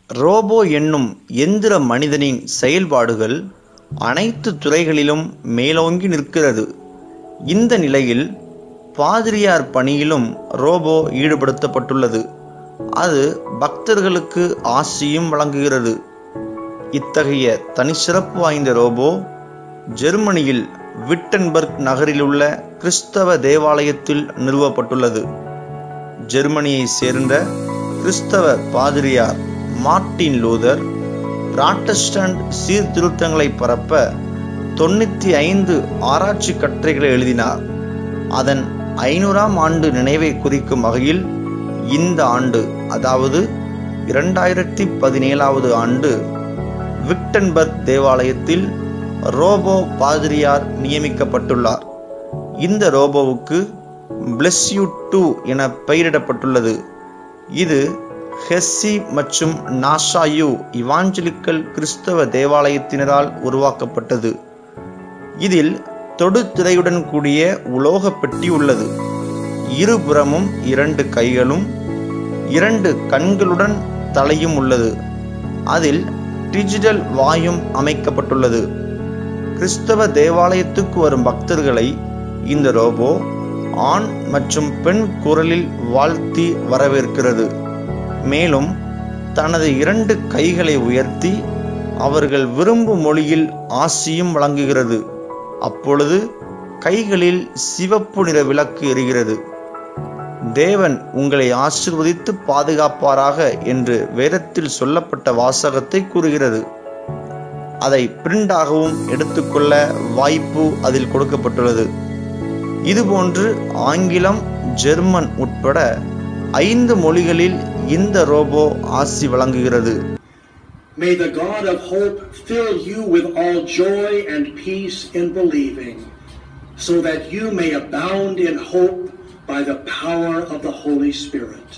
Robot என்னும் எந்திர மனிதனின் செயல்பாடுகள் அனைத்து துறைகளிலும் மேலோங்கி நிற்கிறது இந்த நிலையில் பாதிரியார் பணியிலும் ரோபோ ஈடுபடுத்தப்பட்டுள்ளது அது பக்தர்களுக்கு ஆசியும் வழங்குகிறது இத்தகைய தனிச்சிறப்பு வாய்ந்த ரோபோ ஜெர்மனியில் விட்டன்பர்க் நகரிலுள்ள கிறிஸ்தவ தேவாலயத்தில் நிறுவப்பட்டுள்ளது ஜெர்மனியை சேர்ந்த கிறிஸ்தவ பாதிரியார் மார்ட்டின் லூதர் பிராட்டஸ்டன்ட் சீர்திருத்தங்களை பரப்ப தொண்ணூற்றி ஐந்து ஆராய்ச்சி கட்டுரைகளை எழுதினார் அதன் ஐநூறாம் ஆண்டு நினைவை குறிக்கும் வகையில் இந்த ஆண்டு அதாவது இரண்டாயிரத்தி பதினேழாவது ஆண்டு விக்டன்பர்க் தேவாலயத்தில் ரோபோ பாதிரியார் நியமிக்கப்பட்டுள்ளார் இந்த ரோபோவுக்கு பிளஸ் யூ டூ என பெயரிடப்பட்டுள்ளது இது ஹெஸ்ஸி மற்றும் நாஷாயு இவாஞ்சலிக்கல் கிறிஸ்தவ தேவாலயத்தினரால் உருவாக்கப்பட்டது இதில் தொடுதிரையுடன் கூடிய உலோக பெட்டி உள்ளது இருபுறமும் இரண்டு கைகளும் இரண்டு கண்களுடன் தலையும் உள்ளது அதில் டிஜிட்டல் வாயும் அமைக்கப்பட்டுள்ளது கிறிஸ்தவ தேவாலயத்துக்கு வரும் பக்தர்களை இந்த ரோபோ ஆண் மற்றும் பெண் குரலில் வாழ்த்தி வரவேற்கிறது மேலும் தனது இரண்டு கைகளை உயர்த்தி அவர்கள் விரும்பும் மொழியில் ஆசியும் வழங்குகிறது அப்பொழுது கைகளில் சிவப்பு நிற விளக்கு எரிகிறது தேவன் உங்களை ஆசிர்வதித்து பாதுகாப்பாராக என்று வேதத்தில் சொல்லப்பட்ட வாசகத்தை கூறுகிறது அதை பிரிண்டாகவும் எடுத்துக்கொள்ள வாய்ப்பு அதில் கொடுக்கப்பட்டுள்ளது இதுபோன்று ஆங்கிலம் ஜெர்மன் உட்பட ஐந்து மொழிகளில் இந்த ரோபோ ஆசி வழங்குகிறது May the God of hope fill you with all joy and peace in believing, so that you may abound in hope by the power of the Holy Spirit.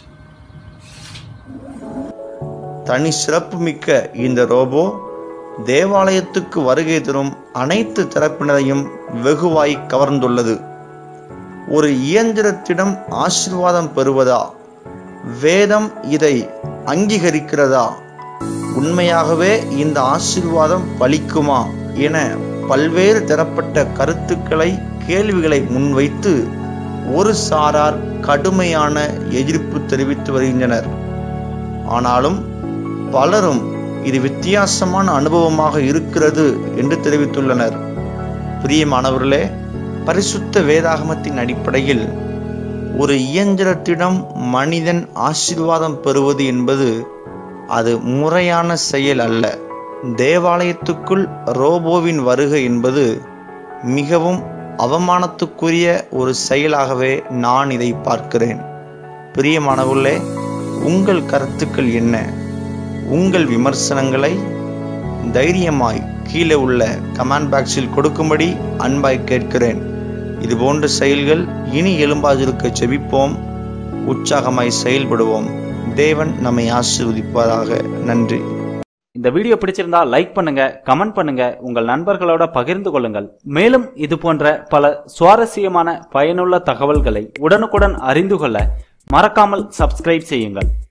தனி சிறப்புமிக்க இந்த ரோபோ தேவாலயத்துக்கு வருகை தரும் அனைத்து தரப்பினரையும் வெகுவாய் கவர்ந்துள்ளது ஒரு இயந்திரத்திடம் ஆசிர்வாதம் பெறுவதா வேதம் இதை அங்கீகரிக்கிறதா உண்மையாகவே இந்த ஆசிர்வாதம் பலிக்குமா என பல்வேறு தரப்பட்ட கருத்துக்களை கேள்விகளை முன்வைத்து ஒரு சாரார் கடுமையான எதிர்ப்பு தெரிவித்து வருகின்றனர் ஆனாலும் பலரும் இது வித்தியாசமான அனுபவமாக இருக்கிறது என்று தெரிவித்துள்ளனர் பிரியமானவர்களே பரிசுத்த வேதாகமத்தின் அடிப்படையில் ஒரு இயந்திரத்திடம் மனிதன் ஆசீர்வாதம் பெறுவது என்பது அது முறையான செயல் அல்ல தேவாலயத்துக்குள் ரோபோவின் வருகை என்பது மிகவும் அவமானத்துக்குரிய ஒரு செயலாகவே நான் இதை பார்க்கிறேன் பிரியமானவர்களே உங்கள் கருத்துக்கள் என்ன உங்கள் விமர்சனங்களை தைரியமாய் கீழே உள்ள கமெண்ட் பாக்ஸில் கொடுக்கும்படி அன்பாய் கேட்கிறேன் இதுபோன்ற செயல்கள் இனி எழும்பாதிருக்க செபிப்போம் உற்சாகமாய் செயல்படுவோம் தேவன் நம்மை ஆசீர்வதிப்பதாக நன்றி இந்த வீடியோ பிடிச்சிருந்தா லைக் பண்ணுங்க கமெண்ட் பண்ணுங்க உங்கள் நண்பர்களோட பகிர்ந்து கொள்ளுங்கள் மேலும் இது போன்ற பல சுவாரஸ்யமான பயனுள்ள தகவல்களை உடனுக்குடன் அறிந்து கொள்ள மறக்காமல் சப்ஸ்கிரைப் செய்யுங்கள்